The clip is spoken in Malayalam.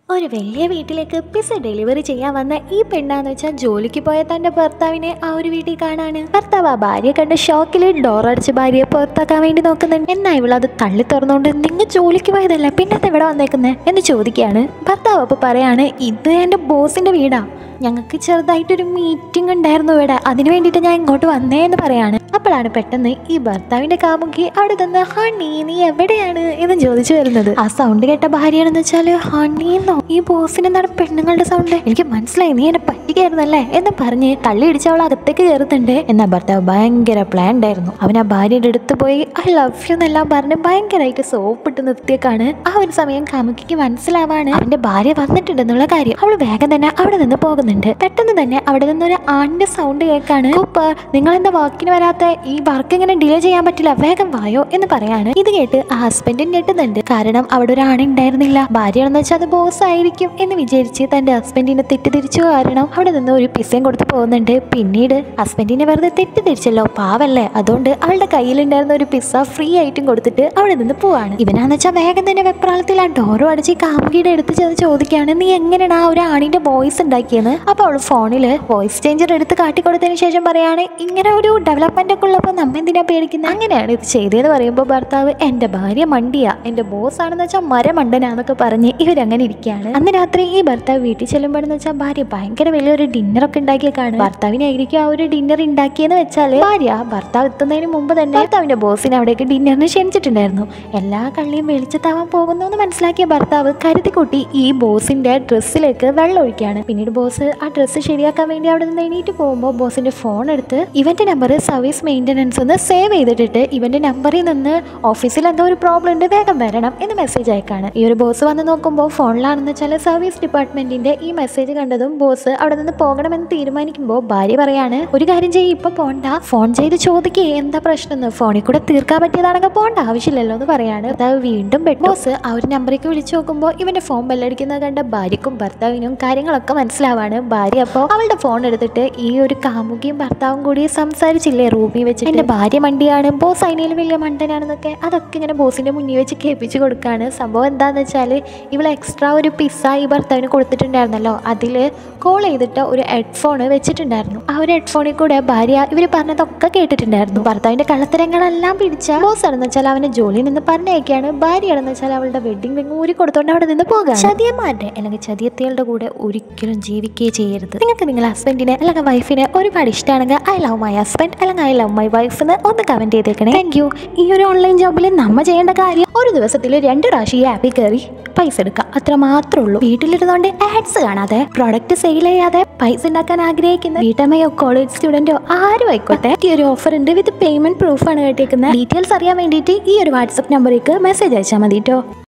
ഒരു വലിയ വീട്ടിലേക്ക് പിസ്സ ഡെലിവറി ചെയ്യാൻ വന്ന ഈ പെണ്ണാന്ന് വെച്ചാൽ ജോലിക്ക് പോയ തന്റെ ഭർത്താവിനെ ആ ഒരു വീട്ടിൽ കാണാണ് ഭർത്താവ് ആ ഭാര്യയെ കണ്ട ഷോക്കിൽ ഡോർ അടിച്ച് ഭാര്യയെ പുറത്താക്കാൻ വേണ്ടി നോക്കുന്നുണ്ട് എന്നാ ഇവളത് തള്ളി തുറന്നുകൊണ്ട് നിങ്ങൾ ജോലിക്ക് പോയതല്ല പിന്നെ എവിടെ വന്നേക്കുന്നത് എന്ന് ചോദിക്കുകയാണ് ഭർത്താവ് അപ്പോൾ പറയാണ് ഇത് എൻ്റെ ബോസിന്റെ വീടാ ഞങ്ങൾക്ക് ചെറുതായിട്ടൊരു മീറ്റിംഗ് ഉണ്ടായിരുന്നു ഇവിടെ അതിന് വേണ്ടിയിട്ട് ഞാൻ ഇങ്ങോട്ട് വന്നേ എന്ന് പറയാണ് അപ്പോഴാണ് പെട്ടെന്ന് ഈ ഭർത്താവിന്റെ കാമുകി അവിടെ നിന്ന് ഹണി നീ എവിടെയാണ് എന്ന് ചോദിച്ചു വരുന്നത് ആ സൗണ്ട് കേട്ട ഭാര്യയാണെന്ന് വെച്ചാല് ഹണി എന്നോ ഈ ബോസിന് എന്താണ് പെണ്ണുങ്ങളുടെ സൗണ്ട് എനിക്ക് മനസ്സിലായി നീ എന്നെ പറ്റിക്കായിരുന്നല്ലേ എന്ന് പറഞ്ഞ് തള്ളി ഇടിച്ച് അവൾ അകത്തേക്ക് കയറുന്നുണ്ട് എന്നാ ഭർത്താവ് ഭയങ്കര പ്ലാൻ ഉണ്ടായിരുന്നു അവൻ ആ ഭാര്യയുടെ അടുത്ത് പോയി ഐ ലവ് യു എന്നെല്ലാം പറഞ്ഞ് ഭയങ്കരമായിട്ട് സോപ്പിട്ട് നിർത്തിയേക്കാണ് ആ ഒരു സമയം കാമുകിക്ക് മനസ്സിലാവാണ് അവന്റെ ഭാര്യ വന്നിട്ടുണ്ടെന്നുള്ള കാര്യം അവൾ വേഗം തന്നെ അവിടെ നിന്ന് പോകുന്നുണ്ട് പെട്ടെന്ന് തന്നെ അവിടെ നിന്ന് ഒരു ആണിന്റെ സൗണ്ട് കേൾക്കാണ് കൂപ്പർ നിങ്ങൾ എന്താ വർക്കിന് വരാത്ത ഈ വർക്ക് ഇങ്ങനെ ഡിലേ ചെയ്യാൻ പറ്റില്ല വേഗം വായോ എന്ന് പറയാണ് ഇത് കേട്ട് ആ ഹസ്ബൻഡ് ഞെട്ടുന്നുണ്ട് കാരണം അവിടെ ഒരു ആണുണ്ടായിരുന്നില്ല ഭാര്യയാണെന്ന് വെച്ചാൽ അത് ബോസ് ആയിരിക്കും എന്ന് വിചാരിച്ച് തന്റെ ഹസ്ബൻഡിനെ തെറ്റിദ്ധരിച്ചു കാരണം അവിടെ നിന്ന് ഒരു പിസയും കൊടുത്ത് പോകുന്നുണ്ട് പിന്നീട് ഹസ്ബൻഡിനെ വെറുതെ തെറ്റിദ്ധരിച്ചല്ലോ പാവല്ലേ അതുകൊണ്ട് അവളുടെ കയ്യിലുണ്ടായിരുന്ന ഒരു പിസ്സ ഫ്രീ ആയിട്ടും കൊടുത്തിട്ട് അവിടെ നിന്ന് പോവാണ് ഇവനാന്ന് വെച്ചാൽ വേഗം തന്നെ വെപ്രാളത്തിൽ ആ ഡോറും അടിച്ച് ഈ കാമുകിയുടെ അടുത്ത് ചെന്ന് ചോദിക്കുകയാണ് നീ എങ്ങനെയാണ് ആ ഒരു ആണിന്റെ വോയിസ് ഉണ്ടാക്കിയെന്ന് അപ്പോൾ അവൾ ഫോണിൽ വോയിസ് ചേഞ്ചർ എടുത്ത് കാട്ടിക്കൊടുത്തതിന് ശേഷം പറയാണ് ഇങ്ങനെ ഒരു ഡെവലപ്മെന്റ് ഒക്കെ ഉള്ളപ്പോൾ നമ്മ എന്തിനാ പേടിക്കുന്നത് അങ്ങനെയാണ് ഇത് ചെയ്തതെന്ന് പറയുമ്പോൾ ഭർത്താവ് എൻ്റെ ഭാര്യ മണ്ടിയാ എൻ്റെ ബോസ് ആണെന്ന് വെച്ചാൽ മരമണ്ടനാന്നൊക്കെ പറഞ്ഞ് ഇവരങ്ങനെ ഇരിക്കുകയാണ് അന്ന് രാത്രി ഈ ഭർത്താവ് വീട്ടിൽ ചെല്ലുമ്പോഴെന്ന് വെച്ചാൽ ഭാര്യ ഭയങ്കര വലിയൊരു ഡിന്നർ ഒക്കെ ഉണ്ടാക്കിയേക്കാണ് ഭർത്താവിനായിരിക്കും ആ ഒരു ഡിന്നർ ഉണ്ടാക്കിയെന്ന് വെച്ചാൽ ഭാര്യ ഭർത്താവ് എത്തുന്നതിന് മുമ്പ് തന്നെ ഭർത്താവിന്റെ ബോസിനെ അവിടേക്ക് ഡിന്നറിന് ക്ഷണിച്ചിട്ടുണ്ടായിരുന്നു എല്ലാ കള്ളിയും വെളിച്ചത്താവാൻ പോകുന്നു എന്ന് മനസ്സിലാക്കിയ ഭർത്താവ് കരുതിക്കുട്ടി ഈ ബോസിന്റെ ഡ്രസ്സിലേക്ക് വെള്ളം ഒഴിക്കുകയാണ് പിന്നീട് ബോസ് ആ ഡ്രസ്സ് ശരിയാക്കാൻ വേണ്ടി അവിടെ നിന്ന് എണീറ്റ് പോകുമ്പോൾ ബോസിന്റെ ഫോൺ എടുത്ത് ഇവന്റെ നമ്പർ സർവീസ് മെയിൻ്റനൻസ് എന്ന് സേവ് ചെയ്തിട്ടിട്ട് ഇവന്റെ നമ്പറിൽ നിന്ന് ഓഫീസിൽ എന്തോ ഒരു പ്രോബ്ലം ഉണ്ട് വേഗം വരണം എന്ന് മെസ്സേജ് അയക്കാണ് ഈ ഒരു ബോസ് വന്ന് നോക്കുമ്പോൾ ഫോണിലാണെന്ന് വെച്ചാൽ സർവീസ് ഡിപ്പാർട്ട്മെന്റിന്റെ ഈ മെസ്സേജ് കണ്ടതും ബോസ് അവിടെ നിന്ന് പോകണമെന്ന് തീരുമാനിക്കുമ്പോൾ ഭാര്യ പറയാണ് ഒരു കാര്യം ചെയ്യും ഇപ്പൊ പോണ്ട ഫോൺ ചെയ്ത് ചോദിക്കേ എന്താ പ്രശ്നം എന്ന് ഫോണിൽ കൂടെ തീർക്കാൻ പറ്റിയതാണെങ്കിൽ പോണ്ട ആവശ്യമില്ലല്ലോ എന്ന് പറയാണ് അത് വീണ്ടും ബെഡ് ബോസ് ആ ഒരു നമ്പറേക്ക് വിളിച്ചു നോക്കുമ്പോൾ ഇവന്റെ ഫോൺ ബെല്ലടിക്കുന്നത് കണ്ട ഭാര്യക്കും ഭർത്താവിനും കാര്യങ്ങളൊക്കെ മനസ്സിലാവാണ് ഭാര്യ അപ്പോൾ അവളുടെ ഫോൺ എടുത്തിട്ട് ഈ ഒരു കാമുകിയും ഭർത്താവും കൂടി സംസാരിച്ചില്ലേ റൂമിൽ വെച്ചിട്ട് എന്റെ ഭാര്യ മണ്ടിയാണ് ബോസ് അതിനേൽ വലിയ മണ്ടനാണെന്നൊക്കെ അതൊക്കെ ഇങ്ങനെ ബോസിന്റെ മുന്നിൽ വെച്ച് കേൾപ്പിച്ച് കൊടുക്കാണ് സംഭവം എന്താന്ന് വെച്ചാൽ ഇവൾ എക്സ്ട്രാ ഒരു പിസ്സ ഈ ഭർത്താവിന് കൊടുത്തിട്ടുണ്ടായിരുന്നല്ലോ അതിൽ കോൾ ചെയ്തിട്ട് ഒരു ഹെഡ്ഫോൺ വെച്ചിട്ടുണ്ടായിരുന്നു ആ ഒരു ഹെഡ്ഫോണിൽ കൂടെ ഭാര്യ ഇവർ പറഞ്ഞതൊക്കെ കേട്ടിട്ടുണ്ടായിരുന്നു ഭർത്താവിന്റെ കള്ളത്തരങ്ങളെല്ലാം പിടിച്ച ബോസ് ആണെന്ന് വെച്ചാൽ അവനെ ജോലിയിൽ നിന്ന് പറഞ്ഞേക്കാണ് ഭാര്യയാണെന്ന് വെച്ചാൽ അവളുടെ വെഡിങ് റിംഗ് ഊരി കൊടുത്തോണ്ട് അവിടെ നിന്ന് പോകാം ചതിയന്മാരുടെ അല്ലെങ്കിൽ ചതിയത്തികളുടെ കൂടെ ഒരിക്കലും ജീവിക്കുകയേ ചെയ്യരുത് നിങ്ങൾക്ക് നിങ്ങളുടെ ഹസ്ബൻഡിനെ അല്ലെങ്കിൽ വൈഫിനെ ഒരുപാട് ഇഷ്ടമാണെങ്കിൽ ഐ ലവ് മൈ ഹസ്ബൻഡ് അല്ലെങ്കിൽ ഐ ലവ് മൈ വൈഫ് എന്ന് ഒന്ന് കമന്റ് ചെയ്തേക്കണേ താങ്ക് യു ഈ ഒരു ഓൺലൈൻ ജോബിൽ നമ്മ ചെയ്യേണ്ട കാര്യം ഒരു ദിവസത്തിൽ രണ്ട് പ്രാവശ്യം ഈ ആപ്പിൽ കയറി പൈസ എടുക്കുക അത്ര മാത്രമേ ഉള്ളൂ വീട്ടിലിരുന്നുകൊണ്ട് ആഡ്സ് കാണാതെ പ്രൊഡക്റ്റ് സെയിൽ ചെയ്യാതെ പൈസ ഉണ്ടാക്കാൻ ആഗ്രഹിക്കുന്ന വീട്ടമ്മയോ കോളേജ് സ്റ്റുഡന്റോ ആരും ആയിക്കോട്ടെ ഈ ഒരു ഓഫർ ഉണ്ട് വിത്ത് പേയ്മെന്റ് പ്രൂഫാണ് കേട്ടേക്കുന്നത് ഡീറ്റെയിൽസ് അറിയാൻ വേണ്ടിയിട്ട് ഈ ഒരു വാട്സപ്പ് നമ്പറിലേക്ക് മെസ്സേജ് അയച്ചാൽ മതി കേട്ടോ